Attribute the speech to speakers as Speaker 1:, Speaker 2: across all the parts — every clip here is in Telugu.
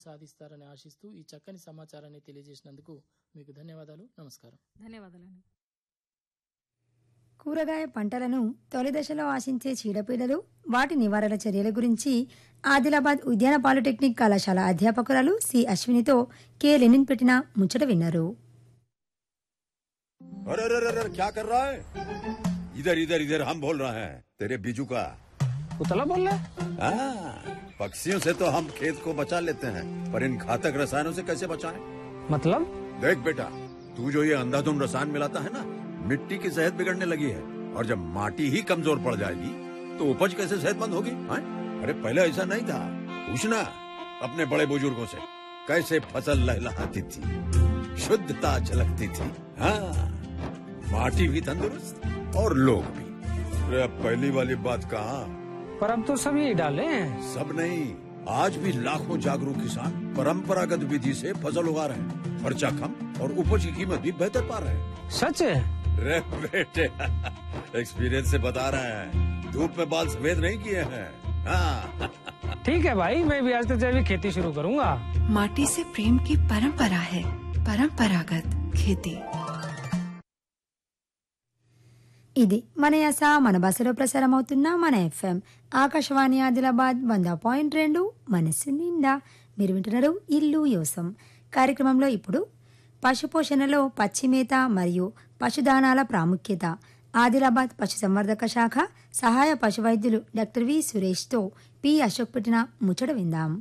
Speaker 1: సాధిస్తారని ఆశిస్తూ ఈ చక్కని సమాచారాన్ని తెలియజేసినందుకు మీకు ధన్యవాదాలు నమస్కారం
Speaker 2: ధన్యవాదాలండి
Speaker 3: కూరగాయ పంటలను తొలి దశలో ఆశించే చీడపీడలు వాటి నివారణ చర్యల గురించి ఆదిలాబాద్ ఉద్యాన పాలిటెక్నిక్ కళాశాల అధ్యాపకురాలు సి అశ్వినితో కె లెనిన్ పెట్టిన ముచ్చట విన్నారు
Speaker 4: अरे अरे अरे अरे, क्या कर रहा है इधर इधर इधर हम बोल रहे हैं तेरे बीजू का
Speaker 5: उतला बोल रहा है
Speaker 4: हाँ, पक्षियों से तो हम खेत को बचा लेते हैं पर इन घातक रसायनों से कैसे बचाएं?
Speaker 5: मतलब
Speaker 4: देख बेटा तू जो ये अंधाधुंध रसायन मिलाता है ना मिट्टी की सेहत बिगड़ने लगी है और जब माटी ही कमजोर पड़ जाएगी तो उपज कैसे सेहतमंद होगी हाँ? अरे पहले ऐसा नहीं था पूछना अपने बड़े बुजुर्गों से कैसे फसल लहलहाती थी शुद्धता झलकती थी हाँ माटी भी तंदुरुस्त और लोग भी अरे अब पहली वाली बात कहाँ
Speaker 5: पर अब तो सब यही डाले हैं
Speaker 4: सब नहीं आज भी लाखों जागरूक किसान परंपरागत विधि से फसल उगा रहे हैं खर्चा कम और उपज की कीमत भी बेहतर पा रहे हैं
Speaker 5: सच है
Speaker 4: रे बेटे एक्सपीरियंस से बता रहे हैं धूप में बाल सफेद नहीं किए हैं हाँ
Speaker 5: ठीक है भाई मैं भी आज से जैविक खेती शुरू करूंगा
Speaker 6: माटी से प्रेम की परंपरा है परंपरागत खेती
Speaker 3: ఇది మన యాస మన భాషలో ప్రసారం అవుతున్న మన ఎఫ్ఎం ఆకాశవాణి ఆదిలాబాద్ వంద పాయింట్ రెండు మనస్సు నిండా మీరు వింటున్నారు ఇల్లు యోసం కార్యక్రమంలో ఇప్పుడు పశుపోషణలో పచ్చిమేత మరియు పశుదానాల ప్రాముఖ్యత ఆదిలాబాద్ పశుసంవర్ధక శాఖ సహాయ పశు వైద్యులు డాక్టర్ వి సురేష్తో పి అశోక్ పెట్టిన ముచ్చట విందాం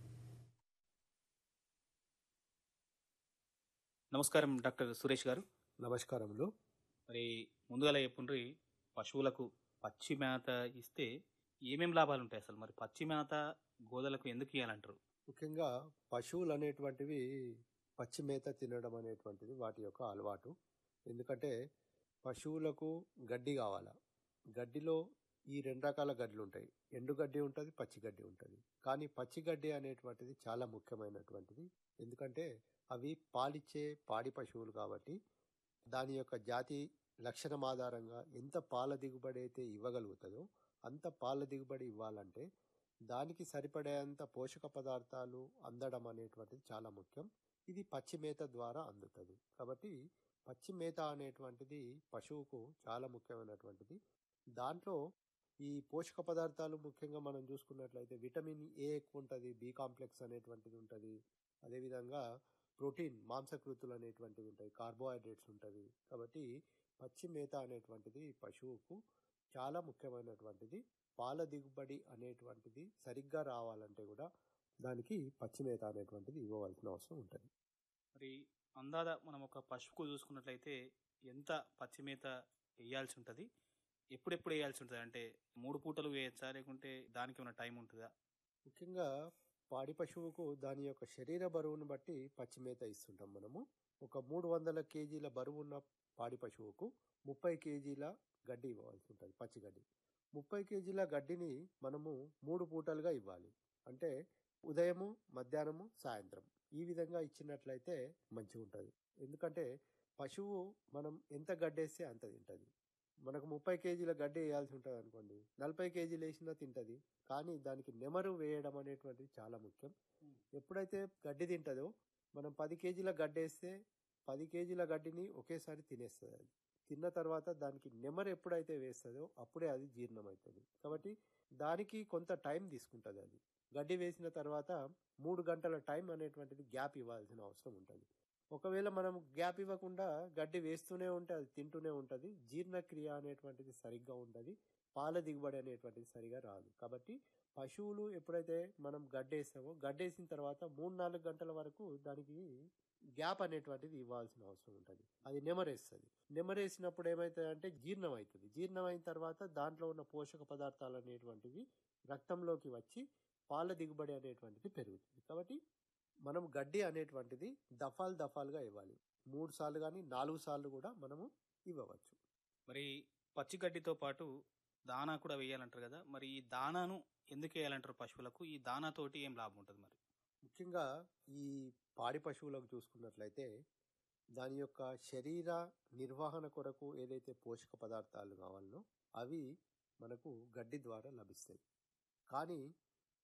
Speaker 7: నమస్కారం డాక్టర్ సురేష్ గారు
Speaker 8: నమస్కారములు
Speaker 7: మరి ముందుగా చెప్పుండ్రి పశువులకు పచ్చి మేత ఇస్తే ఏమేం లాభాలు ఉంటాయి అసలు మరి పచ్చి మేత గోదలకు ఎందుకు ఇవ్వాలంటారు
Speaker 8: ముఖ్యంగా పశువులు అనేటువంటివి పచ్చి మేత తినడం అనేటువంటిది వాటి యొక్క అలవాటు ఎందుకంటే పశువులకు గడ్డి కావాలా గడ్డిలో ఈ రెండు రకాల గడ్డలు ఉంటాయి ఎండు గడ్డి ఉంటుంది పచ్చి గడ్డి ఉంటుంది కానీ పచ్చి గడ్డి అనేటువంటిది చాలా ముఖ్యమైనటువంటిది ఎందుకంటే అవి పాలిచ్చే పాడి పశువులు కాబట్టి దాని యొక్క జాతి లక్షణం ఆధారంగా ఎంత పాల దిగుబడి అయితే ఇవ్వగలుగుతుందో అంత పాల దిగుబడి ఇవ్వాలంటే దానికి సరిపడేంత పోషక పదార్థాలు అందడం అనేటువంటిది చాలా ముఖ్యం ఇది పచ్చి మేత ద్వారా అందుతుంది కాబట్టి పచ్చి మేత అనేటువంటిది పశువుకు చాలా ముఖ్యమైనటువంటిది దాంట్లో ఈ పోషక పదార్థాలు ముఖ్యంగా మనం చూసుకున్నట్లయితే విటమిన్ ఏ ఎక్కువ ఉంటుంది బి కాంప్లెక్స్ అనేటువంటిది ఉంటుంది అదేవిధంగా ప్రోటీన్ మాంసకృతులు అనేటువంటివి ఉంటాయి కార్బోహైడ్రేట్స్ ఉంటుంది కాబట్టి పచ్చి మేత అనేటువంటిది పశువుకు చాలా ముఖ్యమైనటువంటిది పాల దిగుబడి అనేటువంటిది సరిగ్గా రావాలంటే కూడా దానికి పచ్చి మేత అనేటువంటిది ఇవ్వవలసిన అవసరం ఉంటుంది
Speaker 7: మరి అందాద మనం ఒక పశువుకు చూసుకున్నట్లయితే ఎంత పచ్చి మేత వేయాల్సి ఉంటుంది ఎప్పుడెప్పుడు వేయాల్సి ఉంటుంది అంటే మూడు పూటలు వేయచ్చా లేకుంటే దానికి ఏమైనా టైం ఉంటుందా
Speaker 8: ముఖ్యంగా పాడి పశువుకు దాని యొక్క శరీర బరువును బట్టి పచ్చి మేత ఇస్తుంటాం మనము ఒక మూడు వందల కేజీల బరువు ఉన్న పాడి పశువుకు ముప్పై కేజీల గడ్డి ఇవ్వాల్సి ఉంటుంది పచ్చి గడ్డి ముప్పై కేజీల గడ్డిని మనము మూడు పూటలుగా ఇవ్వాలి అంటే ఉదయము మధ్యాహ్నము సాయంత్రం ఈ విధంగా ఇచ్చినట్లయితే మంచిగా ఉంటుంది ఎందుకంటే పశువు మనం ఎంత గడ్డేస్తే అంత తింటుంది మనకు ముప్పై కేజీల గడ్డి వేయాల్సి ఉంటుంది అనుకోండి నలభై కేజీలు వేసినా తింటుంది కానీ దానికి నెమరు వేయడం అనేటువంటిది చాలా ముఖ్యం ఎప్పుడైతే గడ్డి తింటుందో మనం పది కేజీల గడ్డి వేస్తే పది కేజీల గడ్డిని ఒకేసారి తినేస్తుంది అది తిన్న తర్వాత దానికి నెమరు ఎప్పుడైతే వేస్తుందో అప్పుడే అది జీర్ణం అవుతుంది కాబట్టి దానికి కొంత టైం తీసుకుంటుంది అది గడ్డి వేసిన తర్వాత మూడు గంటల టైం అనేటువంటిది గ్యాప్ ఇవ్వాల్సిన అవసరం ఉంటుంది ఒకవేళ మనం గ్యాప్ ఇవ్వకుండా గడ్డి వేస్తూనే ఉంటే అది తింటూనే ఉంటుంది జీర్ణక్రియ అనేటువంటిది సరిగ్గా ఉంటుంది పాల దిగుబడి అనేటువంటిది సరిగా రాదు కాబట్టి పశువులు ఎప్పుడైతే మనం గడ్డేస్తామో గడ్డేసిన తర్వాత మూడు నాలుగు గంటల వరకు దానికి గ్యాప్ అనేటువంటిది ఇవ్వాల్సిన అవసరం ఉంటుంది అది నెమరేస్తుంది నెమరేసినప్పుడు ఏమవుతుందంటే జీర్ణం అవుతుంది జీర్ణం అయిన తర్వాత దాంట్లో ఉన్న పోషక పదార్థాలు అనేటువంటివి రక్తంలోకి వచ్చి పాల దిగుబడి అనేటువంటిది పెరుగుతుంది కాబట్టి మనం గడ్డి అనేటువంటిది దఫాలు దఫాలుగా ఇవ్వాలి మూడు సార్లు కానీ నాలుగు సార్లు కూడా మనము ఇవ్వవచ్చు
Speaker 7: మరి పచ్చి గడ్డితో పాటు దానా కూడా వేయాలంటారు కదా మరి ఈ దానాను ఎందుకు వేయాలంటారు పశువులకు ఈ దానాతోటి ఏం లాభం ఉంటుంది మరి
Speaker 8: ముఖ్యంగా ఈ పాడి పశువులకు చూసుకున్నట్లయితే దాని యొక్క శరీర నిర్వహణ కొరకు ఏదైతే పోషక పదార్థాలు కావాలనో అవి మనకు గడ్డి ద్వారా లభిస్తాయి కానీ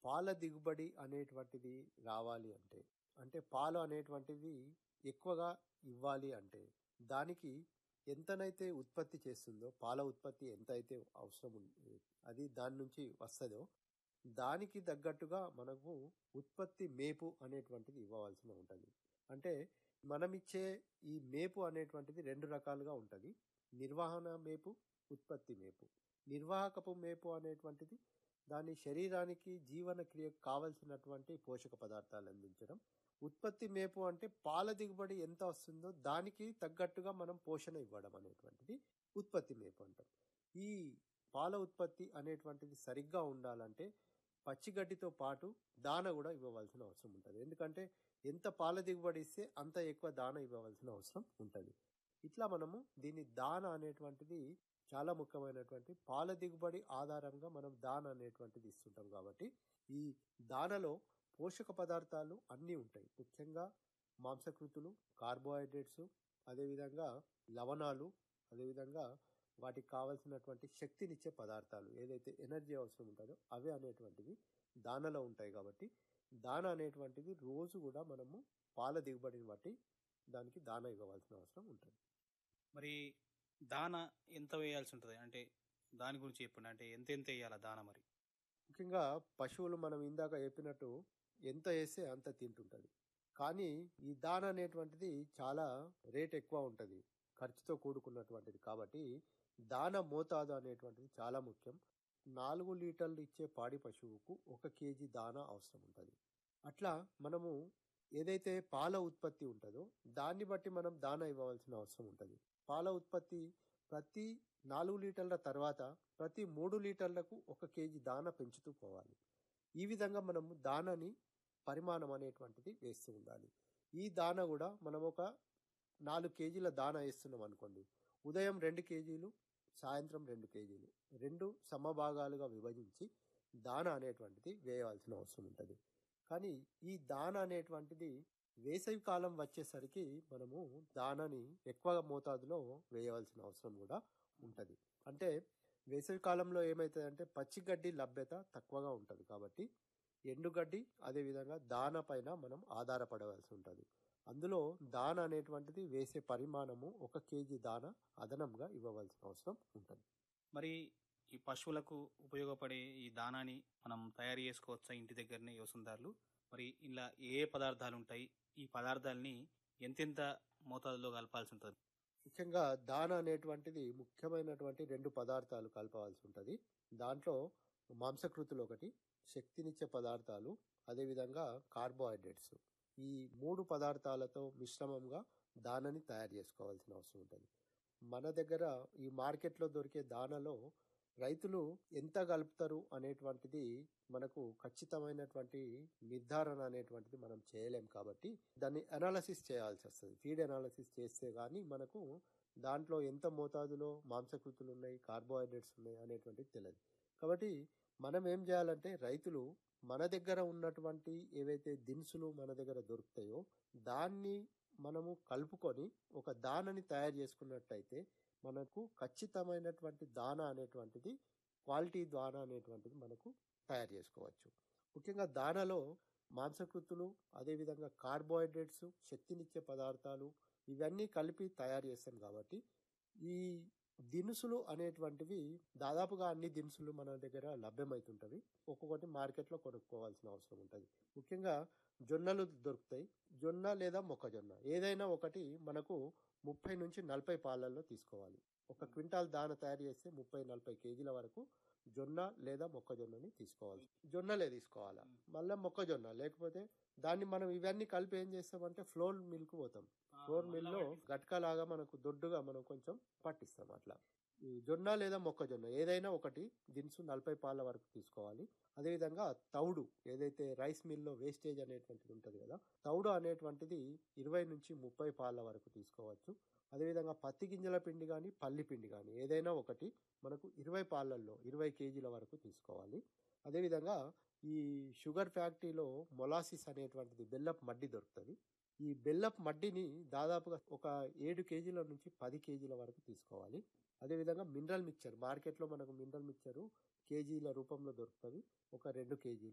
Speaker 8: పాల దిగుబడి అనేటువంటిది రావాలి అంటే అంటే పాలు అనేటువంటివి ఎక్కువగా ఇవ్వాలి అంటే దానికి ఎంతనైతే ఉత్పత్తి చేస్తుందో పాల ఉత్పత్తి ఎంత అయితే అవసరం ఉంది అది దాని నుంచి వస్తుందో దానికి తగ్గట్టుగా మనకు ఉత్పత్తి మేపు అనేటువంటిది ఇవ్వవలసిన ఉంటుంది అంటే మనం ఇచ్చే ఈ మేపు అనేటువంటిది రెండు రకాలుగా ఉంటుంది నిర్వహణ మేపు ఉత్పత్తి మేపు నిర్వాహకపు మేపు అనేటువంటిది దాని శరీరానికి జీవన క్రియకు కావలసినటువంటి పోషక పదార్థాలు అందించడం ఉత్పత్తి మేపు అంటే పాల దిగుబడి ఎంత వస్తుందో దానికి తగ్గట్టుగా మనం పోషణ ఇవ్వడం అనేటువంటిది ఉత్పత్తి మేపు అంటాం ఈ పాల ఉత్పత్తి అనేటువంటిది సరిగ్గా ఉండాలంటే పచ్చిగడ్డితో పాటు దాన కూడా ఇవ్వవలసిన అవసరం ఉంటుంది ఎందుకంటే ఎంత పాల దిగుబడి ఇస్తే అంత ఎక్కువ దాన ఇవ్వవలసిన అవసరం ఉంటుంది ఇట్లా మనము దీని దాన అనేటువంటిది చాలా ముఖ్యమైనటువంటి పాల దిగుబడి ఆధారంగా మనం దాన అనేటువంటిది ఇస్తుంటాం కాబట్టి ఈ దానలో పోషక పదార్థాలు అన్నీ ఉంటాయి ముఖ్యంగా మాంసకృతులు కార్బోహైడ్రేట్స్ అదేవిధంగా లవణాలు అదేవిధంగా వాటికి కావలసినటువంటి శక్తినిచ్చే పదార్థాలు ఏదైతే ఎనర్జీ అవసరం ఉంటుందో అవి అనేటువంటివి దానలో ఉంటాయి కాబట్టి దాన అనేటువంటిది రోజు కూడా మనము పాల దిగుబడిని బట్టి దానికి దాన ఇవ్వవలసిన అవసరం ఉంటుంది
Speaker 7: మరి దాన ఎంత వేయాల్సి ఉంటుంది అంటే దాని గురించి చెప్పండి అంటే ఎంత ఎంత వేయాలా దాన మరి
Speaker 8: ముఖ్యంగా పశువులు మనం ఇందాక చెప్పినట్టు ఎంత వేస్తే అంత తింటుంటుంది కానీ ఈ దాన అనేటువంటిది చాలా రేట్ ఎక్కువ ఉంటుంది ఖర్చుతో కూడుకున్నటువంటిది కాబట్టి దాన మోతాదు అనేటువంటిది చాలా ముఖ్యం నాలుగు లీటర్లు ఇచ్చే పాడి పశువుకు ఒక కేజీ దాన అవసరం ఉంటుంది అట్లా మనము ఏదైతే పాల ఉత్పత్తి ఉంటుందో దాన్ని బట్టి మనం దాన ఇవ్వవలసిన అవసరం ఉంటుంది పాల ఉత్పత్తి ప్రతి నాలుగు లీటర్ల తర్వాత ప్రతి మూడు లీటర్లకు ఒక కేజీ దాన పెంచుతూ పోవాలి ఈ విధంగా మనము దానని పరిమాణం అనేటువంటిది వేస్తూ ఉండాలి ఈ దాన కూడా మనం ఒక నాలుగు కేజీల దాన వేస్తున్నాం అనుకోండి ఉదయం రెండు కేజీలు సాయంత్రం రెండు కేజీలు రెండు సమభాగాలుగా విభజించి దాన అనేటువంటిది వేయవలసిన అవసరం ఉంటుంది కానీ ఈ దాన అనేటువంటిది వేసవి కాలం వచ్చేసరికి మనము దానని ఎక్కువ మోతాదులో వేయవలసిన అవసరం కూడా ఉంటుంది అంటే వేసవి కాలంలో ఏమవుతుందంటే పచ్చిగడ్డి లభ్యత తక్కువగా ఉంటుంది కాబట్టి ఎండుగడ్డి అదేవిధంగా దాన పైన మనం ఆధారపడవలసి ఉంటుంది అందులో దాన అనేటువంటిది వేసే పరిమాణము ఒక కేజీ దాన అదనంగా ఇవ్వవలసిన అవసరం ఉంటుంది
Speaker 7: మరి ఈ పశువులకు ఉపయోగపడే ఈ దానాన్ని మనం తయారు చేసుకోవచ్చా ఇంటి దగ్గరనే వ్యవసాయదారులు మరి ఇలా ఏ ఏ పదార్థాలు ఉంటాయి ఈ పదార్థాలని ఎంతెంత మోతాదులో కలపాల్సి ఉంటుంది
Speaker 8: ముఖ్యంగా దాన అనేటువంటిది ముఖ్యమైనటువంటి రెండు పదార్థాలు కలపవలసి ఉంటుంది దాంట్లో మాంసకృతులు ఒకటి శక్తినిచ్చే పదార్థాలు అదేవిధంగా కార్బోహైడ్రేట్స్ ఈ మూడు పదార్థాలతో మిశ్రమంగా దానని తయారు చేసుకోవాల్సిన అవసరం ఉంటుంది మన దగ్గర ఈ మార్కెట్లో దొరికే దానలో రైతులు ఎంత కలుపుతారు అనేటువంటిది మనకు ఖచ్చితమైనటువంటి నిర్ధారణ అనేటువంటిది మనం చేయలేం కాబట్టి దాన్ని అనాలసిస్ చేయాల్సి వస్తుంది ఫీడ్ అనాలసిస్ చేస్తే కానీ మనకు దాంట్లో ఎంత మోతాదులో మాంసకృతులు ఉన్నాయి కార్బోహైడ్రేట్స్ ఉన్నాయి అనేటువంటిది తెలియదు కాబట్టి మనం ఏం చేయాలంటే రైతులు మన దగ్గర ఉన్నటువంటి ఏవైతే దినుసులు మన దగ్గర దొరుకుతాయో దాన్ని మనము కలుపుకొని ఒక దానని తయారు చేసుకున్నట్టయితే మనకు ఖచ్చితమైనటువంటి దాన అనేటువంటిది క్వాలిటీ దాన అనేటువంటిది మనకు తయారు చేసుకోవచ్చు ముఖ్యంగా దానలో మాంసకృతులు అదేవిధంగా కార్బోహైడ్రేట్స్ శక్తినిచ్చే పదార్థాలు ఇవన్నీ కలిపి తయారు చేస్తాం కాబట్టి ఈ దినుసులు అనేటువంటివి దాదాపుగా అన్ని దినుసులు మన దగ్గర లభ్యమవుతుంటవి ఒక్కొక్కటి మార్కెట్లో కొనుక్కోవాల్సిన అవసరం ఉంటుంది ముఖ్యంగా జొన్నలు దొరుకుతాయి జొన్న లేదా మొక్కజొన్న ఏదైనా ఒకటి మనకు ముప్పై నుంచి నలభై పాలల్లో తీసుకోవాలి ఒక క్వింటాల్ దాన తయారు చేస్తే ముప్పై నలభై కేజీల వరకు జొన్న లేదా మొక్కజొన్నని తీసుకోవాలి జొన్నలే తీసుకోవాలా మళ్ళీ మొక్కజొన్న లేకపోతే దాన్ని మనం ఇవన్నీ కలిపి ఏం చేస్తామంటే ఫ్లోర్ మిల్క్ పోతాం ఫ్లోర్ మిల్ లో గట్కలాగా మనకు దొడ్డుగా మనం కొంచెం పట్టిస్తాం అట్లా ఈ జొన్న లేదా మొక్కజొన్న ఏదైనా ఒకటి దినుసు నలభై పాల వరకు తీసుకోవాలి అదేవిధంగా తౌడు ఏదైతే రైస్ మిల్లో వేస్టేజ్ అనేటువంటిది ఉంటుంది కదా తౌడు అనేటువంటిది ఇరవై నుంచి ముప్పై పాల వరకు తీసుకోవచ్చు అదేవిధంగా పత్తి గింజల పిండి కానీ పల్లి పిండి కానీ ఏదైనా ఒకటి మనకు ఇరవై పాలల్లో ఇరవై కేజీల వరకు తీసుకోవాలి అదేవిధంగా ఈ షుగర్ ఫ్యాక్టరీలో మొలాసిస్ అనేటువంటిది బెల్లపు మడ్డి దొరుకుతుంది ఈ బెల్లపు మడ్డిని దాదాపుగా ఒక ఏడు కేజీల నుంచి పది కేజీల వరకు తీసుకోవాలి అదేవిధంగా మినరల్ మిక్చర్ మార్కెట్లో మనకు మినరల్ మిక్చరు కేజీల రూపంలో దొరుకుతుంది ఒక రెండు కేజీలు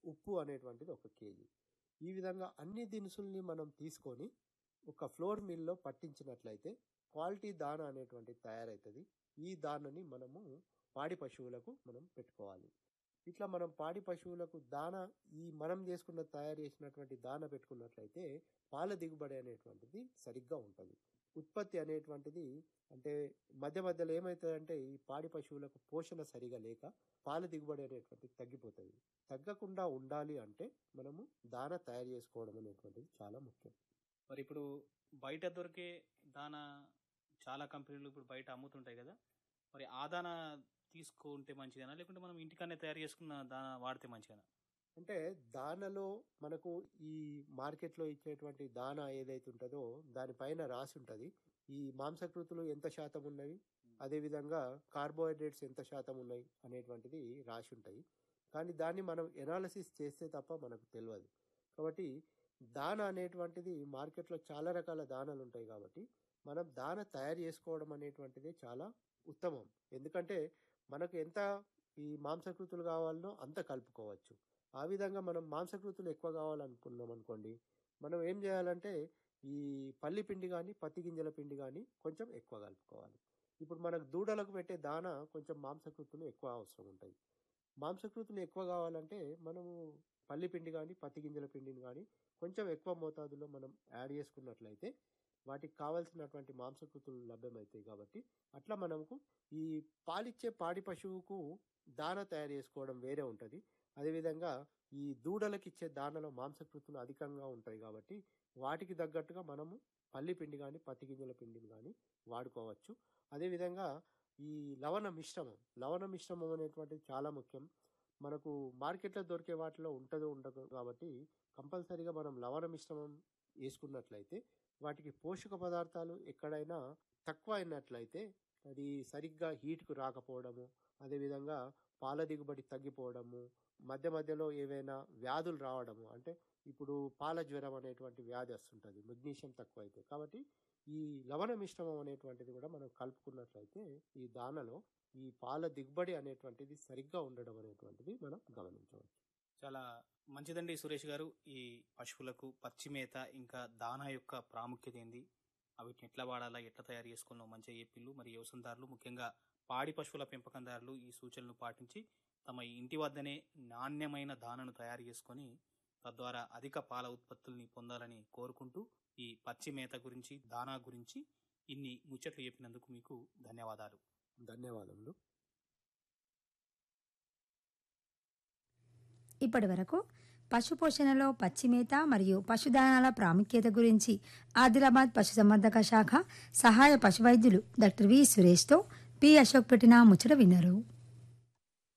Speaker 8: ఉప్పు అనేటువంటిది ఒక కేజీ ఈ విధంగా అన్ని దినుసుల్ని మనం తీసుకొని ఒక ఫ్లోర్ మిల్లో పట్టించినట్లయితే క్వాలిటీ దాన అనేటువంటిది తయారవుతుంది ఈ దానని మనము పాడి పశువులకు మనం పెట్టుకోవాలి ఇట్లా మనం పాడి పశువులకు దాన ఈ మనం చేసుకున్న తయారు చేసినటువంటి దాన పెట్టుకున్నట్లయితే పాల దిగుబడి అనేటువంటిది సరిగ్గా ఉంటుంది ఉత్పత్తి అనేటువంటిది అంటే మధ్య మధ్యలో ఏమవుతుందంటే ఈ పాడి పశువులకు పోషణ సరిగా లేక పాల దిగుబడి అనేటువంటిది తగ్గిపోతుంది తగ్గకుండా ఉండాలి అంటే మనము దాన తయారు చేసుకోవడం అనేటువంటిది చాలా ముఖ్యం
Speaker 7: మరి ఇప్పుడు బయట దొరికే దానా చాలా కంపెనీలు ఇప్పుడు బయట అమ్ముతుంటాయి కదా మరి ఆ దానా తీసుకుంటే మంచిదేనా లేకుంటే మనం ఇంటికనే తయారు చేసుకున్న దానా వాడితే మంచిదేనా
Speaker 8: అంటే దానలో మనకు ఈ మార్కెట్లో ఇచ్చేటువంటి దానా ఏదైతే ఉంటుందో దానిపైన రాసి ఉంటుంది ఈ మాంసకృతులు ఎంత శాతం ఉన్నవి అదేవిధంగా కార్బోహైడ్రేట్స్ ఎంత శాతం ఉన్నాయి అనేటువంటిది రాసి ఉంటాయి కానీ దాన్ని మనం ఎనాలసిస్ చేస్తే తప్ప మనకు తెలియదు కాబట్టి దాన అనేటువంటిది మార్కెట్లో చాలా రకాల దానాలు ఉంటాయి కాబట్టి మనం దాన తయారు చేసుకోవడం అనేటువంటిది చాలా ఉత్తమం ఎందుకంటే మనకు ఎంత ఈ మాంసకృతులు కావాలనో అంత కలుపుకోవచ్చు ఆ విధంగా మనం మాంసకృతులు ఎక్కువ కావాలనుకున్నాం అనుకోండి మనం ఏం చేయాలంటే ఈ పల్లి పిండి కానీ పత్తి గింజల పిండి కానీ కొంచెం ఎక్కువ కలుపుకోవాలి ఇప్పుడు మనకు దూడలకు పెట్టే దాన కొంచెం మాంసకృతులు ఎక్కువ అవసరం ఉంటాయి మాంసకృతులు ఎక్కువ కావాలంటే మనము పల్లి పిండి కానీ పత్తి గింజల పిండిని కానీ కొంచెం ఎక్కువ మోతాదులో మనం యాడ్ చేసుకున్నట్లయితే వాటికి కావాల్సినటువంటి మాంసకృతులు లభ్యమవుతాయి కాబట్టి అట్లా మనకు ఈ పాలిచ్చే పాడి పశువుకు దాన తయారు చేసుకోవడం వేరే ఉంటుంది అదేవిధంగా ఈ దూడలకు ఇచ్చే దానలో మాంసకృతులు అధికంగా ఉంటాయి కాబట్టి వాటికి తగ్గట్టుగా మనము పల్లి పిండి కానీ పత్తి గింజల పిండిని కానీ వాడుకోవచ్చు అదేవిధంగా ఈ లవణ మిశ్రమం లవణ మిశ్రమం అనేటువంటిది చాలా ముఖ్యం మనకు మార్కెట్లో దొరికే వాటిలో ఉంటుందో ఉండదు కాబట్టి కంపల్సరీగా మనం లవణ మిశ్రమం వేసుకున్నట్లయితే వాటికి పోషక పదార్థాలు ఎక్కడైనా తక్కువ అయినట్లయితే అది సరిగ్గా హీట్కు రాకపోవడము అదేవిధంగా పాల దిగుబడి తగ్గిపోవడము మధ్య మధ్యలో ఏవైనా వ్యాధులు రావడము అంటే ఇప్పుడు పాల జ్వరం అనేటువంటి వ్యాధి వస్తుంటుంది మెగ్నీషియం తక్కువ అయితే కాబట్టి ఈ లవణ మిశ్రమం అనేటువంటిది కూడా మనం కలుపుకున్నట్లయితే ఈ దానలో ఈ పాల దిగుబడి అనేటువంటిది సరిగ్గా ఉండడం అనేటువంటిది మనం గమనించవచ్చు
Speaker 7: చాలా మంచిదండి సురేష్ గారు ఈ పశువులకు పచ్చి మేత ఇంకా దానా యొక్క ప్రాముఖ్యత ఏంది వీటిని ఎట్లా వాడాలా ఎట్లా తయారు చేసుకున్నాం మంచిగా చెప్పిళ్ళు మరి వ్యవసాయదారులు ముఖ్యంగా పాడి పశువుల పెంపకందారులు ఈ సూచనలు పాటించి తమ ఇంటి వద్దనే నాణ్యమైన దానను తయారు చేసుకొని తద్వారా అధిక పాల ఉత్పత్తుల్ని పొందాలని కోరుకుంటూ ఈ పచ్చి మేత గురించి దానా గురించి ఇన్ని ముచ్చట్లు చెప్పినందుకు మీకు ధన్యవాదాలు
Speaker 8: ధన్యవాదములు
Speaker 3: ఇప్పటి వరకు పశు పోషణలో పచ్చిమేత మరియు పశుదానాల ప్రాముఖ్యత గురించి ఆదిలాబాద్ పశుసంవర్ధక శాఖ సహాయ పశువైద్యులు డాక్టర్ వి సురేష్తో పి అశోక్ పెట్టిన ముచ్చట విన్నారు